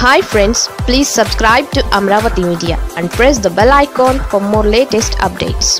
hi friends please subscribe to Amaravati media and press the bell icon for more latest updates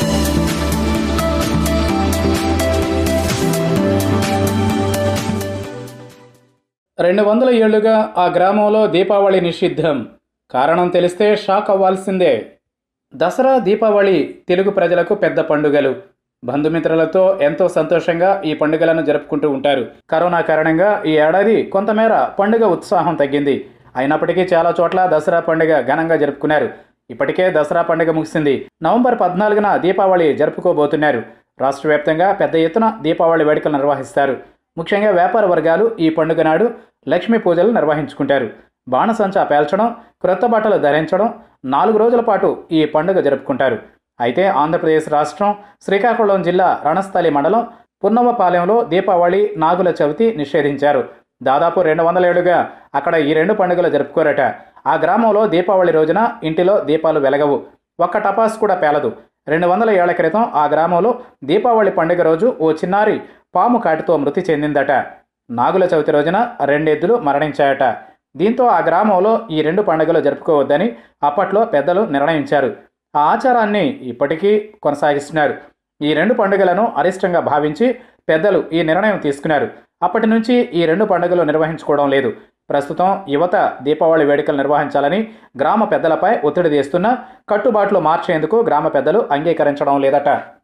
రెండు వందల ఏళ్లుగా ఆ గ్రామంలో దీపావళి నిషిద్ధం కారణం తెలిస్తే షాక్ అవ్వాల్సిందే దసరా దీపావళి తెలుగు ప్రజలకు పెద్ద పండుగలు బంధుమిత్రులతో ఎంతో సంతోషంగా ఈ పండుగలను జరుపుకుంటూ ఉంటారు కరోనా కారణంగా ఈ ఏడాది కొంతమేర పండుగ ఉత్సాహం తగ్గింది అయినప్పటికీ చాలా చోట్ల దసరా పండుగ ఘనంగా జరుపుకున్నారు ఇప్పటికే దసరా పండుగ ముగిసింది నవంబర్ పద్నాలుగున దీపావళి జరుపుకోబోతున్నారు రాష్ట్ర వ్యాప్తంగా పెద్ద ఎత్తున దీపావళి వేడుకలు నిర్వహిస్తారు ముఖ్యంగా వ్యాపార వర్గాలు ఈ పండుగ నాడు లక్ష్మీ పూజలు నిర్వహించుకుంటారు బాణసంచా పేల్చడం క్రొత్త బట్టలు ధరించడం నాలుగు రోజుల పాటు ఈ పండుగ జరుపుకుంటారు అయితే ఆంధ్రప్రదేశ్ రాష్ట్రం శ్రీకాకుళం జిల్లా రణస్థలి మండలం పున్నమపాలెంలో దీపావళి నాగుల చవితి నిషేధించారు దాదాపు రెండు వందల ఏళ్లుగా అక్కడ ఈ రెండు పండుగలు జరుపుకోరట ఆ గ్రామంలో దీపావళి రోజున ఇంటిలో దీపాలు వెలగవు ఒక్క టపాస్ కూడా పేలదు రెండు వందల ఏళ్ల క్రితం ఆ గ్రామంలో దీపావళి పండుగ రోజు ఓ చిన్నారి పాము కాటితో మృతి చెందిందట నాగుల చవితి రోజున రెండెద్దులు మరణించాయట దీంతో ఆ గ్రామంలో ఈ రెండు పండుగలు జరుపుకోవద్దని అప్పట్లో పెద్దలు నిర్ణయించారు ఆ ఆచారాన్ని ఇప్పటికీ కొనసాగిస్తున్నారు ఈ రెండు పండుగలను అరిష్టంగా భావించి పెద్దలు ఈ నిర్ణయం తీసుకున్నారు అప్పటి నుంచి ఈ రెండు పండుగలు నిర్వహించుకోవడం లేదు ప్రస్తుతం యువత దీపావళి వేడుకలు నిర్వహించాలని గ్రామ పెద్దలపై ఒత్తిడి తెస్తున్నా కట్టుబాట్లు మార్చేందుకు గ్రామ పెద్దలు అంగీకరించడం లేదట